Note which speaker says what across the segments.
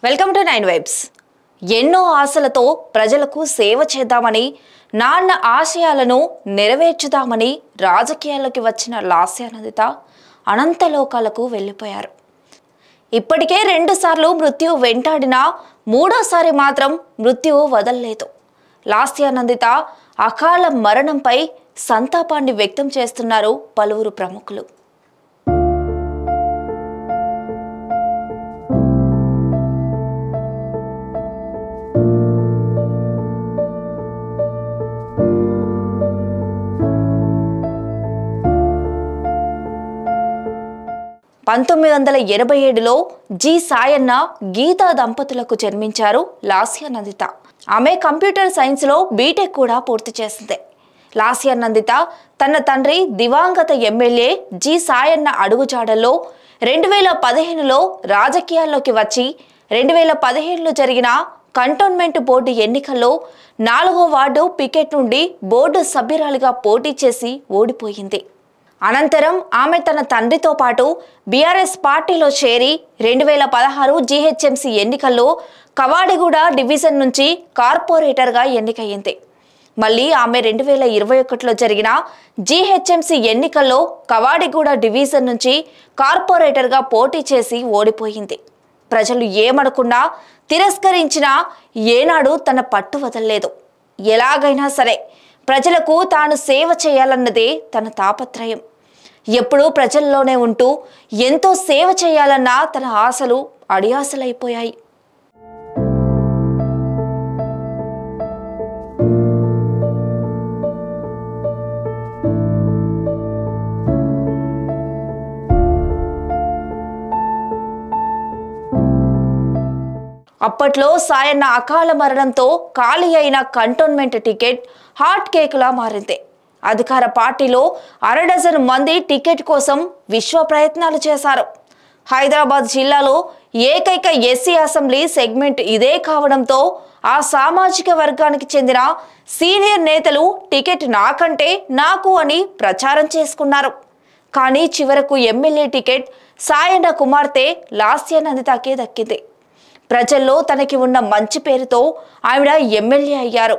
Speaker 1: welcome to nine vibes ఎన్నో ఆశలతో ప్రజలకు సేవ చేద్దామని నాన్న ఆశయాలను నెరవేర్చుదామని రాజకీయాల్లోకి వచ్చిన లాస్యానందిత అనంత లోకాలకు వెళ్ళిపోయారు ఇప్పటికే రెండుసార్లు మృత్యువు వెంటాడినా మూడోసారి మాత్రం మృత్యువు వదలలేదు లాస్యానందిత అకాల మరణంపై సంతాపాన్ని వ్యక్తం చేస్తున్నారు పలువురు ప్రముఖులు పంతొమ్మిది వందల ఎనభై ఏడులో జి సాయన్న గీతా దంపతులకు జన్మించారు లాస్య నందిత ఆమె కంప్యూటర్ సైన్స్లో బీటెక్ కూడా పూర్తి చేసింది లాస్య నందిత తన తండ్రి దివంగత ఎమ్మెల్యే జి సాయన్న అడుగుజాడల్లో రెండు వేల పదిహేనులో రాజకీయాల్లోకి వచ్చి రెండు వేల పదిహేనులో జరిగిన కంటోన్మెంట్ బోర్డు ఎన్నికల్లో నాలుగో వార్డు పికెట్ నుండి బోర్డు సభ్యురాలిగా పోటీ చేసి ఓడిపోయింది అనంతరం ఆమె తన తండ్రితో పాటు బీఆర్ఎస్ పార్టీలో చేరి రెండు వేల పదహారు జీహెచ్ఎంసీ ఎన్నికల్లో కవాడిగూడ డివిజన్ నుంచి కార్పొరేటర్గా ఎన్నికయ్యింది మళ్ళీ ఆమె రెండు వేల ఇరవై ఒకటిలో జరిగిన జీహెచ్ఎంసీ ఎన్నికల్లో కవాడిగూడ డివిజన్ నుంచి కార్పొరేటర్గా పోటీ చేసి ఓడిపోయింది ప్రజలు ఏమనుకున్నా తిరస్కరించినా ఏనాడు తన పట్టు వదలలేదు ఎలాగైనా సరే ప్రజలకు తాను సేవ చేయాలన్నదే తన తాపత్రయం ఎప్పుడూ ప్రజల్లోనే ఉంటూ ఎంతో సేవ చేయాలన్న తన ఆశలు అడియాసలైపోయాయి అప్పట్లో సాయన్న అకాల మరణంతో ఖాళీ అయిన కంటోన్మెంట్ టికెట్ హాట్ కేకులా మారింది అధికార పార్టీలో అరడజన్ మంది టికెట్ కోసం విశ్వ ప్రయత్నాలు చేశారు హైదరాబాద్ జిల్లాలో ఏకైక ఎస్సీ అసెంబ్లీ సెగ్మెంట్ ఇదే కావడంతో ఆ సామాజిక వర్గానికి చెందిన సీనియర్ నేతలు టికెట్ నాకంటే నాకు అని ప్రచారం చేసుకున్నారు కానీ చివరకు ఎమ్మెల్యే టికెట్ సాయన్న కుమార్తె లాస్యానందితకే దక్కింది ప్రజల్లో తనకి ఉన్న మంచి పేరుతో ఆవిడ ఎమ్మెల్యే అయ్యారు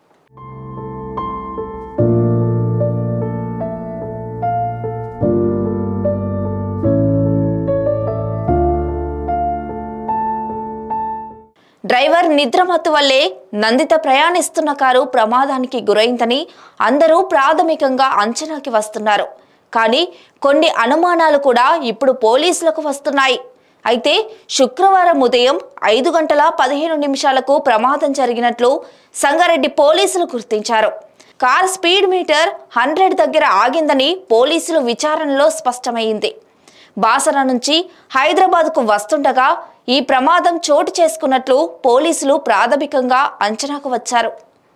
Speaker 1: డ్రైవర్ నిద్రమత్తు వల్లే నందిత ప్రయాణిస్తున్న కారు ప్రమాదానికి గురైందని అందరూ ప్రాథమికంగా అంచనాకి వస్తున్నారు కానీ కొన్ని అనుమానాలు కూడా ఇప్పుడు పోలీసులకు వస్తున్నాయి అయితే శుక్రవారం ఉదయం ఐదు గంటల పదిహేను నిమిషాలకు ప్రమాదం జరిగినట్లు సంగారెడ్డి పోలీసులు గుర్తించారు కార్ స్పీడ్ మీటర్ హండ్రెడ్ దగ్గర ఆగిందని పోలీసులు విచారణలో స్పష్టమైంది బాసర నుంచి హైదరాబాద్కు వస్తుండగా ఈ ప్రమాదం చోటు చేసుకున్నట్లు పోలీసులు ప్రాథమికంగా అంచనాకు వచ్చారు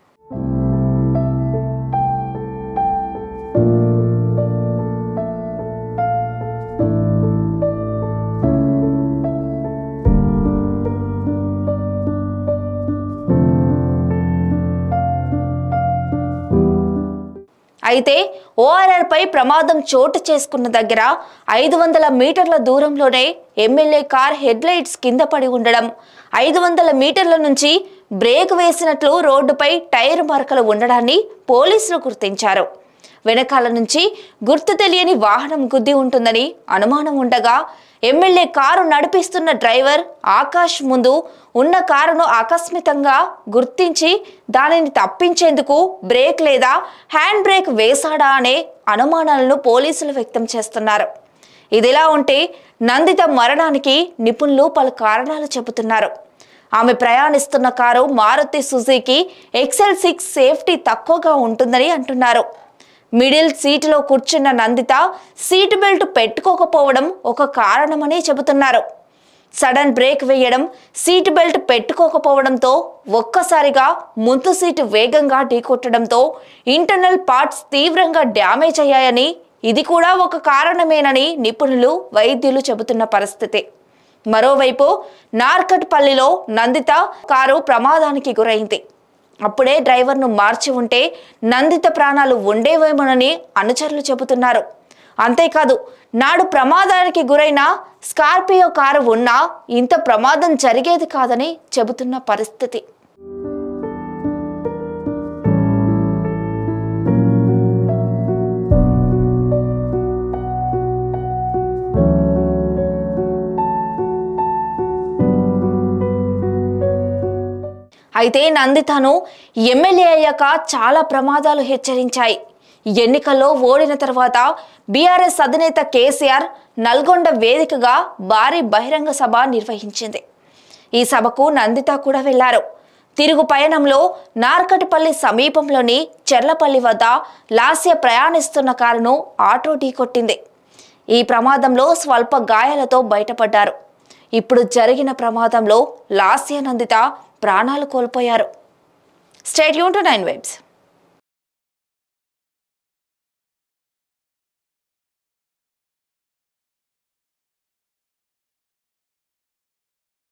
Speaker 1: అయితే ఓఆర్ఆర్ పై ప్రమాదం చోటు చేసుకున్న దగ్గర ఐదు వందల మీటర్ల దూరంలోనే ఎమ్మెల్యే కార్ హెడ్ లైట్స్ కింద పడి ఉండడం ఐదు వందల మీటర్ల నుంచి బ్రేక్ వేసినట్లు రోడ్డుపై టైర్ మరకలు ఉండడాన్ని పోలీసులు గుర్తించారు వెనకాల నుంచి గుర్తు తెలియని వాహనం గుద్ది ఉంటుందని అనుమానం ఉండగా ఎమ్మెల్యే కారు నడిపిస్తున్న డ్రైవర్ ఆకాష్ ముందు ఉన్న కారును ఆకస్మికంగా గుర్తించి దానిని తప్పించేందుకు బ్రేక్ లేదా హ్యాండ్ బ్రేక్ వేశాడా అనే అనుమానాలను పోలీసులు వ్యక్తం చేస్తున్నారు ఇదిలా ఉంటే నందిత మరణానికి నిపుణులు పలు కారణాలు చెబుతున్నారు ఆమె ప్రయాణిస్తున్న car Maruti Suzuki XL six safety తక్కువగా ఉంటుందని అంటున్నారు మిడిల్ సీటులో కూర్చున్న నందిత సీట్ బెల్ట్ పెట్టుకోకపోవడం ఒక కారణమని చెబుతున్నారు సడన్ బ్రేక్ వేయడం సీట్ బెల్ట్ పెట్టుకోకపోవడంతో ఒక్కసారిగా ముందు సీటు వేగంగా ఢీకొట్టడంతో ఇంటర్నల్ పార్ట్స్ తీవ్రంగా డ్యామేజ్ అయ్యాయని ఇది కూడా ఒక కారణమేనని నిపుణులు వైద్యులు చెబుతున్న పరిస్థితి మరోవైపు నార్కట్పల్లిలో నందిత కారు ప్రమాదానికి గురైంది అప్పుడే డ్రైవర్ను మార్చి ఉంటే నందిత ప్రాణాలు ఉండేవేమోనని అనుచరులు చెబుతున్నారు అంతేకాదు నాడు ప్రమాదానికి గురైన స్కార్పియో కారు ఉన్నా ఇంత ప్రమాదం జరిగేది కాదని చెబుతున్న పరిస్థితి అయితే నందితను ఎమ్మెల్యే అయ్యాక చాలా ప్రమాదాలు హెచ్చరించాయి ఎన్నికల్లో ఓడిన తర్వాత బీఆర్ఎస్ అధినేత కేసీఆర్ నల్గొండ వేదికగా భారీ బహిరంగ సభ నిర్వహించింది ఈ సభకు నందిత కూడా వెళ్లారు తిరుగు పయనంలో నార్కటిపల్లి సమీపంలోని చెర్లపల్లి వద్ద లాస్య ప్రయాణిస్తున్న కారును ఆటో ఢీకొట్టింది ఈ ప్రమాదంలో స్వల్ప గాయాలతో బయటపడ్డారు ఇప్పుడు జరిగిన ప్రమాదంలో లాస్య నందిత ప్రాణాలు కోల్పోయారు స్టేట్ యూన్ టు నైన్ వెబ్స్